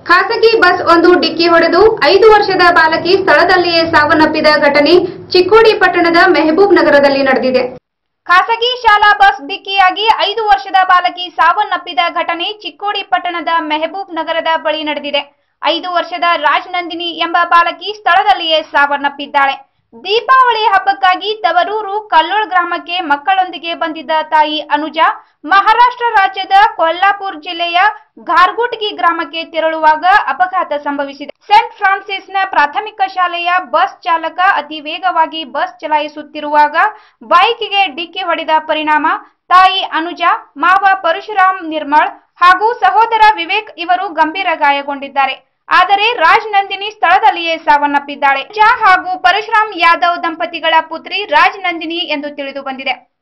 ಖಾಸಗಿ ಬಸ್ ಒಂದು ಡಿಕ್ಕಿ ಹೊಡೆದು ಐದು ವರ್ಷದ ಬಾಲಕಿ ಸ್ಥಳದಲ್ಲಿಯೇ ಸಾವನ್ನಪ್ಪಿದ ಘಟನೆ ಚಿಕ್ಕೋಡಿ ಪಟ್ಟಣದ ಮೆಹಬೂಬ್ ನಗರದಲ್ಲಿ ನಡೆದಿದೆ ಖಾಸಗಿ ಶಾಲಾ ಬಸ್ ಡಿಕ್ಕಿಯಾಗಿ ಐದು ವರ್ಷದ ಬಾಲಕಿ ಸಾವನ್ನಪ್ಪಿದ ಘಟನೆ ಚಿಕ್ಕೋಡಿ ಪಟ್ಟಣದ ಮೆಹಬೂಬ್ ನಗರದ ಬಳಿ ನಡೆದಿದೆ ಐದು ವರ್ಷದ ರಾಜ್ ನಂದಿನಿ ಎಂಬ ಬಾಲಕಿ ಸ್ಥಳದಲ್ಲಿಯೇ ಸಾವನ್ನಪ್ಪಿದ್ದಾಳೆ ದೀಪಾವಳಿ ಹಬ್ಬಕ್ಕಾಗಿ ತವರೂರು ಕಲ್ಲೋಳ್ ಗ್ರಾಮಕ್ಕೆ ಮಕ್ಕಳೊಂದಿಗೆ ಬಂದಿದ್ದ ತಾಯಿ ಅನುಜಾ ಮಹಾರಾಷ್ಟ್ರ ರಾಜ್ಯದ ಕೊಲ್ಲಾಪುರ್ ಜಿಲ್ಲೆಯ ಘಾರ್ಗುಟ್ಗಿ ಗ್ರಾಮಕ್ಕೆ ತೆರಳುವಾಗ ಅಪಘಾತ ಸಂಭವಿಸಿದೆ ಸೇಂಟ್ ಫ್ರಾನ್ಸಿಸ್ನ ಪ್ರಾಥಮಿಕ ಶಾಲೆಯ ಬಸ್ ಚಾಲಕ ಅತಿ ವೇಗವಾಗಿ ಬಸ್ ಚಲಾಯಿಸುತ್ತಿರುವಾಗ ಬೈಕ್ಗೆ ಡಿಕ್ಕಿ ಹೊಡೆದ ಪರಿಣಾಮ ತಾಯಿ ಅನುಜಾ ಮಾವ ಪರಶುರಾಮ್ ನಿರ್ಮಳ್ ಹಾಗೂ ಸಹೋದರ ವಿವೇಕ್ ಇವರು ಗಂಭೀರ ಗಾಯಗೊಂಡಿದ್ದಾರೆ ಆದರೆ ರಾಜ್ ನಂದಿನಿ ಸ್ಥಳದಲ್ಲಿಯೇ ಸಾವನ್ನಪ್ಪಿದ್ದಾಳೆ ಜಾ ಹಾಗೂ ಪರಶುರಾಮ್ ಯಾದವ್ ದಂಪತಿಗಳ ಪುತ್ರಿ ರಾಜ್ ನಂದಿನಿ ಎಂದು ತಿಳಿದು ಬಂದಿದೆ